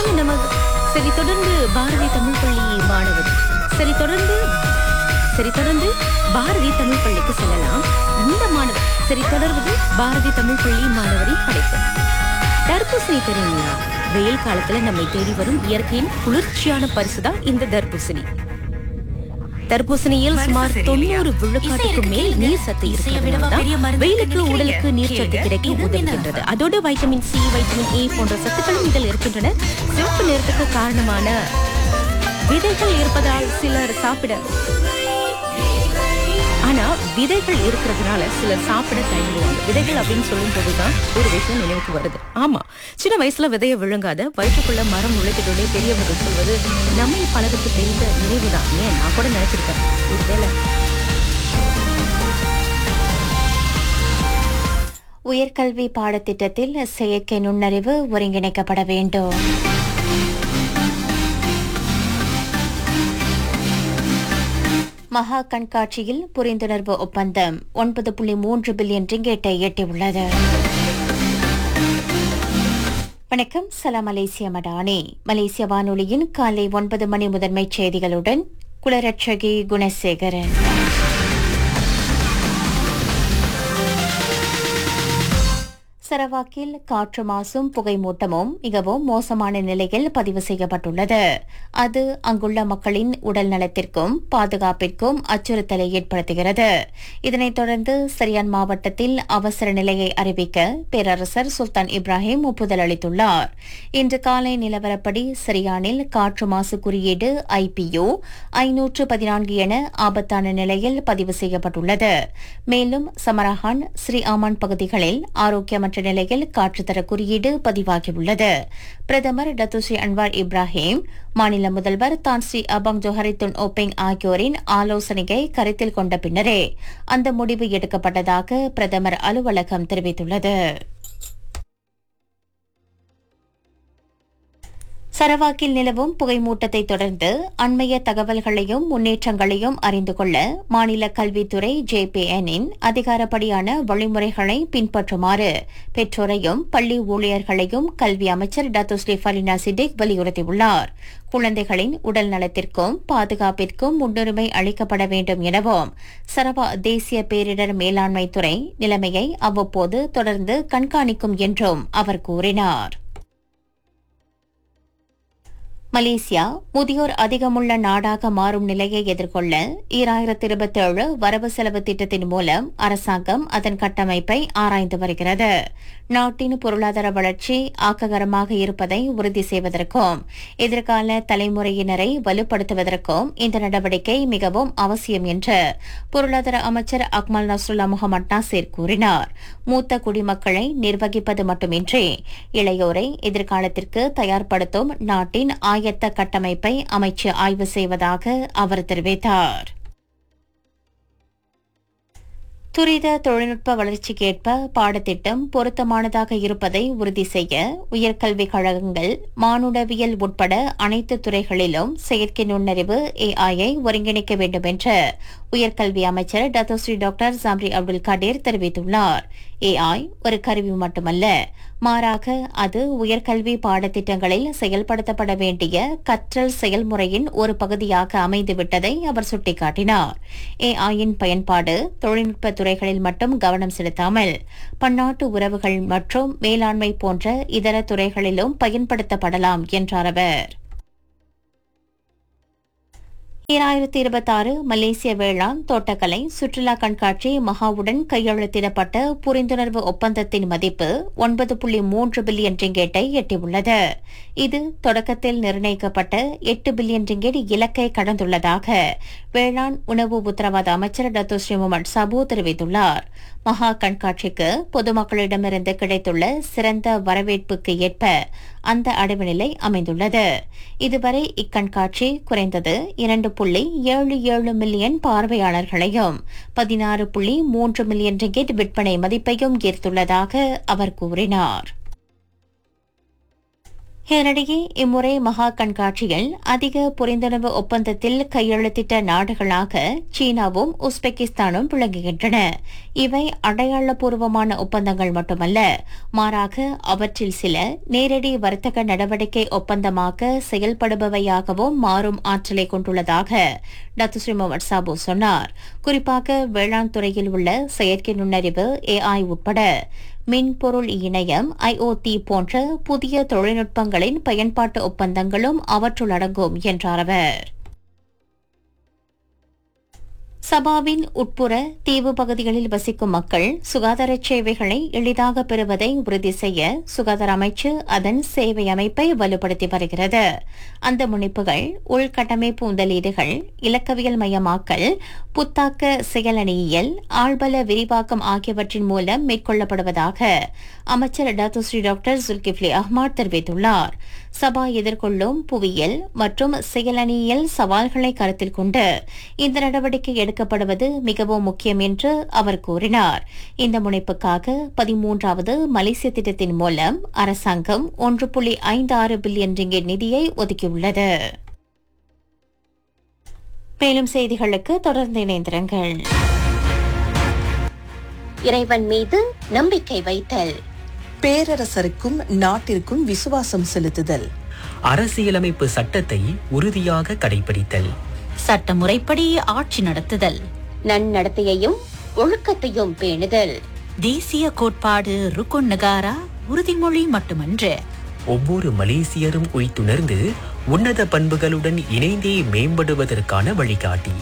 தொடர்ந்து நம்ம சரி தொடர்ந்து பாரதி தமிழ் பள்ளி மாணவர் சரி தொடர்ந்து சரி தொடர்ந்து பாரதி தமிழ் பள்ளிக்கு செல்லலாம் இந்த மாணவர் சரி தொடர்வது பாரதி தமிழ் பள்ளி மாணவரின் படைப்பு தர்பூசணி தெரியுங்களா வெயில் காலத்துல நம்மை தேடி வரும் இயற்கையின் குளிர்ச்சியான பரிசுதான் இந்த தர்பூசணி தர்பூசணியில் சுமார் தொண்ணூறு விழுக்காட்டுக்கு மேல் நீர் சத்து இருக்கிறதுனால வெயிலுக்கு உடலுக்கு நீர் சத்து கிடைக்க உதவுகின்றது அதோடு வைட்டமின் சி வைட்டமின் ஏ போன்ற சத்துக்களும் இதில் இருக்கின்றன சிவப்பு நிறத்துக்கு காரணமான விதைகள் இருப்பதால் சிலர் சாப்பிட ஆனா விதைகள் இருக்கிறதுனால சிலர் சாப்பிட தயங்குவாங்க விதைகள் அப்படின்னு சொல்லும் போதுதான் ஒரு விஷயம் நினைவுக்கு வருது ஆமா சின்ன வயசுல விதைய விழுங்காத வயிற்றுக்குள்ள மரம் நுழைத்ததோட பெரியவர்கள் சொல்வது நம்மை பலருக்கு தெரிந்த நினைவுதான் ஏன் நான் கூட நினைச்சிருக்கேன் ஒருவேளை உயர்கல்வி பாடத்திட்டத்தில் செயற்கை நுண்ணறிவு ஒருங்கிணைக்கப்பட வேண்டும் மகா கண்காட்சியில் புரிந்துணர்வு ஒப்பந்தம் ஒன்பது புள்ளி மூன்று பில்லியன் ரிங்கேட்டை எட்டியுள்ளது வணக்கம் சலாம் மலேசிய மடானி மலேசிய வானொலியின் காலை ஒன்பது மணி முதன்மைச் செய்திகளுடன் குலரட்சகி குணசேகரன் சரவாக்கில் காற்று மாசும் புகைமூட்டமும் மிகவும் மோசமான நிலையில் பதிவு செய்யப்பட்டுள்ளது அது அங்குள்ள மக்களின் உடல் நலத்திற்கும் பாதுகாப்பிற்கும் அச்சுறுத்தலை ஏற்படுத்துகிறது இதனைத் தொடர்ந்து சரியான் மாவட்டத்தில் அவசர நிலையை அறிவிக்க பேரரசர் சுல்தான் இப்ராஹிம் ஒப்புதல் அளித்துள்ளார் இன்று காலை நிலவரப்படி சரியானில் காற்று மாசு குறியீடு ஐபியு ஐநூற்று பதினான்கு என ஆபத்தான நிலையில் பதிவு செய்யப்பட்டுள்ளது மேலும் சமரஹான் ஸ்ரீ ஆமான் பகுதிகளில் ஆரோக்கியமற்ற நிலையில் காற்றுத்தர குறியீடு பதிவாகியுள்ளது பிரதமர் டத்துஸ்ரீ அன்வார் இப்ராஹிம் மாநில முதல்வர் தான் ஸ்ரீ அபாங் ஜோஹரித்துன் ஓபெங் ஆகியோரின் ஆலோசனையை கருத்தில் கொண்ட பின்னரே அந்த முடிவு எடுக்கப்பட்டதாக பிரதமர் அலுவலகம் தெரிவித்துள்ளது சரவாக்கில் நிலவும் புகைமூட்டத்தை தொடர்ந்து அண்மைய தகவல்களையும் முன்னேற்றங்களையும் அறிந்து கொள்ள மாநில கல்வித்துறை ஜேபிஎனின் அதிகாரப்படியான வழிமுறைகளை பின்பற்றுமாறு பெற்றோரையும் பள்ளி ஊழியர்களையும் கல்வி அமைச்சர் டாக்டர் ஸ்ரீ ஃபலினா சிடிக் வலியுறுத்தியுள்ளார் குழந்தைகளின் உடல் நலத்திற்கும் பாதுகாப்பிற்கும் முன்னுரிமை அளிக்கப்பட வேண்டும் எனவும் சரவா தேசிய பேரிடர் மேலாண்மை துறை நிலைமையை அவ்வப்போது தொடர்ந்து கண்காணிக்கும் என்றும் அவர் கூறினார் மலேசியா முதியோர் அதிகமுள்ள நாடாக மாறும் நிலையை எதிர்கொள்ள ஈராயிரத்தி இருபத்தி ஏழு வரவு செலவு திட்டத்தின் மூலம் அரசாங்கம் அதன் கட்டமைப்பை ஆராய்ந்து வருகிறது நாட்டின் பொருளாதார வளர்ச்சி ஆக்ககரமாக இருப்பதை உறுதி செய்வதற்கும் எதிர்கால தலைமுறையினரை வலுப்படுத்துவதற்கும் இந்த நடவடிக்கை மிகவும் அவசியம் என்று பொருளாதார அமைச்சர் அக்மல் நஸ்ருல்லா முகமது நாசிர் கூறினார் மூத்த குடிமக்களை நிர்வகிப்பது மட்டுமின்றி இளையோரை எதிர்காலத்திற்கு தயார்படுத்தும் நாட்டின் ஆயத்த கட்டமைப்பை அமைச்சு ஆய்வு செய்வதாக அவர் தெரிவித்தார் துரித தொழில்நுட்ப வளர்ச்சிக்கேற்ப பாடத்திட்டம் பொருத்தமானதாக இருப்பதை உறுதி செய்ய உயர்கல்விக் கழகங்கள் மானுடவியல் உட்பட அனைத்து துறைகளிலும் செயற்கை நுண்ணறிவு ஏஐயை ஒருங்கிணைக்க வேண்டும் என்று உயர்கல்வி அமைச்சர் Datuk Seri doctor Zambry Abdul Kadir தெரிவித்துள்ளார் ஏஐ ஒரு கருவி மட்டுமல்ல மாறாக அது உயர்கல்வி பாடத்திட்டங்களில் செயல்படுத்தப்பட வேண்டிய கற்றல் செயல்முறையின் ஒரு பகுதியாக அமைந்துவிட்டதை அவர் சுட்டிக்காட்டினார் ஏஐயின் பயன்பாடு தொழில்நுட்ப துறைகளில் மட்டும் கவனம் செலுத்தாமல் பன்னாட்டு உறவுகள் மற்றும் மேலாண்மை போன்ற இதர துறைகளிலும் பயன்படுத்தப்படலாம் என்றார் அவர் ஈராயிரத்தி இருபத்தாறு மலேசிய வேளாண் தோட்டக்கலை சுற்றுலா கண்காட்சி மகாவுடன் கையெழுத்திடப்பட்ட புரிந்துணர்வு ஒப்பந்தத்தின் மதிப்பு ஒன்பது புள்ளி மூன்று பில்லியன் ரிங்கேட்டை எட்டியுள்ளது இது தொடக்கத்தில் நிர்ணயிக்கப்பட்ட எட்டு பில்லியன் ரிங்கேட் இலக்கை கடந்துள்ளதாக வேளாண் உணவு உத்தரவாத அமைச்சர் டத்து ஸ்ரீ முகமது சாபு தெரிவித்துள்ளார் மகா கண்காட்சிக்கு பொதுமக்களிடமிருந்து கிடைத்துள்ள சிறந்த வரவேற்புக்கு ஏற்ப அந்த அடைவு நிலை அமைந்துள்ளது இதுவரை இக்கண்காட்சி குறைந்தது இரண்டு புள்ளி ஏழு ஏழு மில்லியன் பார்வையாளர்களையும் பதினாறு புள்ளி மூன்று மில்லியன் ரிங்கெட் விற்பனை மதிப்பையும் ஈர்த்துள்ளதாக அவர் கூறினார் இதனிடையே இம்முறை மகா கண்காட்சியில் அதிக புரிந்துணர்வு ஒப்பந்தத்தில் கையெழுத்திட்ட நாடுகளாக சீனாவும் உஸ்பெகிஸ்தானும் விளங்குகின்றன இவை அடையாளபூர்வமான ஒப்பந்தங்கள் மட்டுமல்ல மாறாக அவற்றில் சில நேரடி வர்த்தக நடவடிக்கை ஒப்பந்தமாக செயல்படுபவையாகவும் மாறும் ஆற்றலை கொண்டுள்ளதாக டாக்டர் ஸ்ரீ முகமது சாபு சொன்னார் குறிப்பாக வேளாண் துறையில் உள்ள செயற்கை நுண்ணறிவு ஏஐ உட்பட மின்பொருள் இணையம் ஐஓடி போன்ற புதிய தொழில்நுட்பங்களின் பயன்பாட்டு ஒப்பந்தங்களும் அவற்றுள் அடங்கும் என்றார் அவர் சபாவின் உட்புற தீவு பகுதிகளில் வசிக்கும் மக்கள் சுகாதார சேவைகளை எளிதாக பெறுவதை உறுதி செய்ய சுகாதார அமைச்சு அதன் சேவை அமைப்பை வலுப்படுத்தி வருகிறது அந்த முனைப்புகள் உள்கட்டமைப்பு முதலீடுகள் இலக்கவியல் மயமாக்கல் புத்தாக்க செயலணியியல் ஆழ்பல விரிவாக்கம் ஆகியவற்றின் மூலம் மேற்கொள்ளப்படுவதாக அமைச்சர் டாக்டர் டாக்டர் ஜுல்கிஃப்லி அஹ்மத் தெரிவித்துள்ளார் சபா எதிர்கொள்ளும் புவியியல் மற்றும் செயலணியியல் சவால்களை கருத்தில் கொண்டு இந்த நடவடிக்கை எடுக்கப்படுவது மிகவும் முக்கியம் என்று அவர் கூறினார் இந்த முனைப்புக்காக பதிமூன்றாவது மலேசிய திட்டத்தின் மூலம் அரசாங்கம் ஒன்று புள்ளி ஐந்து ஆறு பில்லியன் ரிங்கிட் நிதியை ஒதுக்கியுள்ளது மேலும் செய்திகளுக்கு தொடர்ந்து இணைந்திருங்கள் இறைவன் மீது நம்பிக்கை வைத்தல் பேரரசருக்கும் நாட்டிற்கும் விசுவாசம் செலுத்துதல் அரசியலமைப்பு சட்டத்தை உறுதியாக கடைபிடித்தல் சட்டமுறைப்படி ஆட்சி நடத்துதல் நன்னடத்தையையும் ஒழுக்கத்தையும் பேணுதல் தேசிய கோட்பாடு ருக்குன் நகாரா உறுதிமொழி மட்டுமன்று ஒவ்வொரு மலேசியரும் உய்த்துணர்ந்து உன்னத பண்புகளுடன் இணைந்தே மேம்படுவதற்கான வழிகாட்டி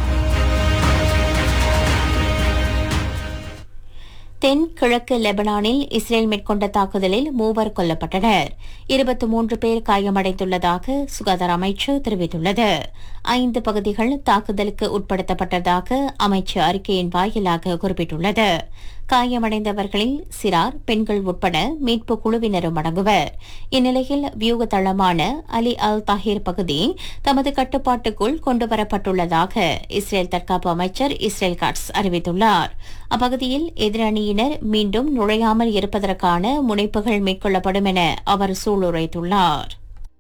தென் கிழக்கு லெபனானில் இஸ்ரேல் மேற்கொண்ட தாக்குதலில் மூவர் கொல்லப்பட்டனர் இருபத்தி மூன்று பேர் காயமடைந்துள்ளதாக சுகாதார அமைச்சு தெரிவித்துள்ளது ஐந்து பகுதிகள் தாக்குதலுக்கு உட்படுத்தப்பட்டதாக அமைச்சு அறிக்கையின் வாயிலாக குறிப்பிட்டுள்ளது காயமடைந்தவர்களில் சிறார் பெண்கள் உட்பட மீட்பு குழுவினரும் அடங்குவர் இந்நிலையில் வியூக தளமான அலி அல் தாஹிர் பகுதி தமது கட்டுப்பாட்டுக்குள் கொண்டுவரப்பட்டுள்ளதாக இஸ்ரேல் தற்காப்பு அமைச்சர் இஸ்ரேல் காட்ஸ் அறிவித்துள்ளார் அப்பகுதியில் எதிரணியினர் மீண்டும் நுழையாமல் இருப்பதற்கான முனைப்புகள் மேற்கொள்ளப்படும் என அவர் சூளுரைத்துள்ளார்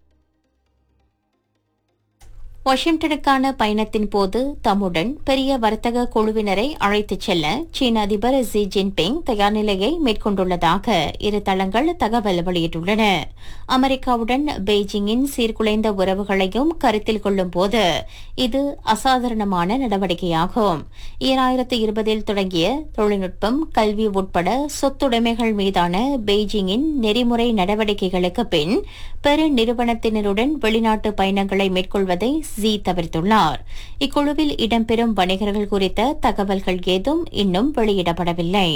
வாஷிங்டனுக்கான பயணத்தின் போது தம்முடன் பெரிய வர்த்தக குழுவினரை அழைத்துச் செல்ல சீன அதிபர் ஜி ஜின்பிங் தயார் நிலையை மேற்கொண்டுள்ளதாக இரு தளங்கள் தகவல் வெளியிட்டுள்ளன அமெரிக்காவுடன் பெய்ஜிங்கின் சீர்குலைந்த உறவுகளையும் கருத்தில் கொள்ளும் போது இது அசாதாரணமான நடவடிக்கையாகும் ஈராயிரத்து இருபதில் தொடங்கிய தொழில்நுட்பம் கல்வி உட்பட சொத்துடைமைகள் மீதான பெய்ஜிங்கின் நெறிமுறை நடவடிக்கைகளுக்கு பின் பெரு நிறுவனத்தினருடன் வெளிநாட்டு பயணங்களை மேற்கொள்வதை ஜி தவிர்த்துள்ளார் இக்குழுவில் இடம்பெறும் வணிகர்கள் குறித்த தகவல்கள் ஏதும் இன்னும் வெளியிடப்படவில்லை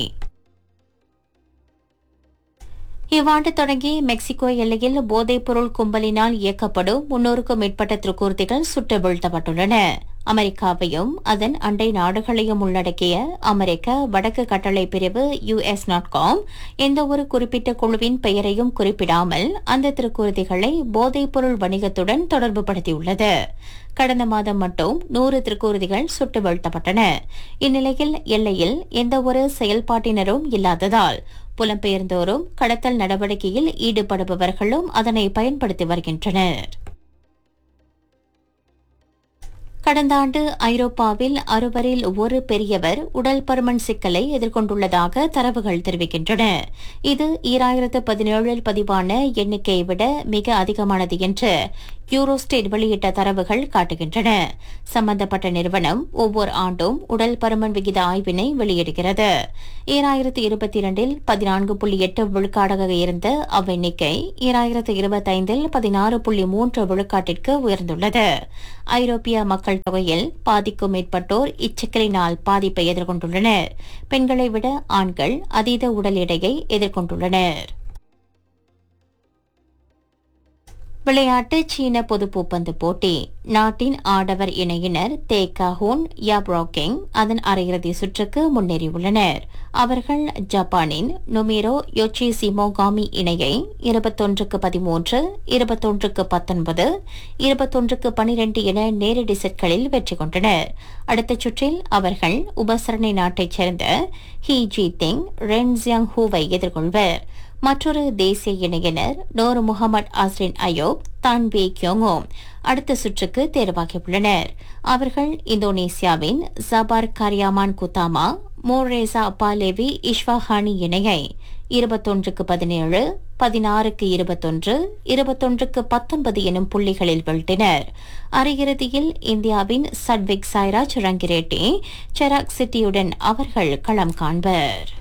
இவ்வாண்டு தொடங்கி மெக்சிகோ எல்லையில் போதைப்பொருள் கும்பலினால் இயக்கப்படும் முன்னூறுக்கும் மேற்பட்ட துருக்கூர்த்திகள் சுட்டு வீழ்த்தப்பட்டுள்ளன அமெரிக்காவையும் அதன் அண்டை நாடுகளையும் உள்ளடக்கிய அமெரிக்க வடக்கு கட்டளை பிரிவு யுஎஸ் காம் எந்த ஒரு குறிப்பிட்ட குழுவின் பெயரையும் குறிப்பிடாமல் அந்த திருக்கூர்த்திகளை போதைப்பொருள் வணிகத்துடன் தொடர்பு படுத்தியுள்ளது கடந்த மாதம் மட்டும் நூறு திருக்கூர்திகள் சுட்டு வீழ்த்தப்பட்டன இந்நிலையில் எல்லையில் எந்த ஒரு செயல்பாட்டினரும் இல்லாததால் புலம்பெயர்ந்தோரும் கடத்தல் நடவடிக்கையில் ஈடுபடுபவர்களும் அதனை பயன்படுத்தி வருகின்றனர் கடந்த ஆண்டு ஐரோப்பாவில் அறுவரில் ஒரு பெரியவர் உடல் பருமன் சிக்கலை எதிர்கொண்டுள்ளதாக தரவுகள் தெரிவிக்கின்றன இது ஈராயிரத்து பதினேழில் பதிவான எண்ணிக்கையை விட மிக அதிகமானது என்று யூரோஸ்டேட் வெளியிட்ட தரவுகள் காட்டுகின்றன சம்பந்தப்பட்ட நிறுவனம் ஒவ்வொரு ஆண்டும் உடல் பருமன் விகித ஆய்வினை வெளியிடுகிறது ஈராயிரத்து இருபத்தி இரண்டில் பதினான்கு புள்ளி எட்டு விழுக்காடாக இருந்த அவ்வெண்ணிக்கை ஈராயிரத்து இருபத்தைந்தில் பதினாறு புள்ளி மூன்று விழுக்காட்டிற்கு உயர்ந்துள்ளது ஐரோப்பிய மக்கள் தொகையில் பாதிக்கும் மேற்பட்டோர் இச்சிக்கலினால் பாதிப்பை எதிர்கொண்டுள்ளனர் பெண்களை விட ஆண்கள் அதீத உடல் எடையை எதிர்கொண்டுள்ளனர் விளையாட்டு சீன பொது பூப்பந்து போட்டி நாட்டின் ஆடவர் இணையினர் தே கஹூன் யாப்ரோக்கிங் அதன் அரையிறுதி சுற்றுக்கு முன்னேறியுள்ளனர் அவர்கள் ஜப்பானின் நொமிரோ யோச்சி சிமோகாமி இணையை இருபத்தொன்றுக்கு பதிமூன்று இருபத்தொன்றுக்கு பத்தொன்பது இருபத்தொன்றுக்கு பனிரெண்டு என நேரடி செட்களில் வெற்றி கொண்டனர் அடுத்த சுற்றில் அவர்கள் உபசரணை நாட்டைச் சேர்ந்த He Ji Ting Ren Jiang ஹூவை எதிர்கொள்வர் மற்றொரு தேசிய இணையினர் Nur Mohamad Azriyn Ayob Tan Wee கியோங்கோ அடுத்த சுற்றுக்கு தேர்வாகியுள்ளனர் அவர்கள் இந்தோனேசியாவின் ஜபார் கரியாமான் குத்தாமா மோரேசா பாலேவி இஷ்வாஹானி இணையை இருபத்தொன்றுக்கு பதினேழு பதினாறுக்கு இருபத்தொன்று இருபத்தொன்றுக்கு பத்தொன்பது எனும் புள்ளிகளில் வீழ்த்தினர் அரையிறுதியில் இந்தியாவின் சட்விக் சாய்ராஜ் ரங்கிரேட்டி செராக் சிட்டியுடன் அவர்கள் களம் காண்பர்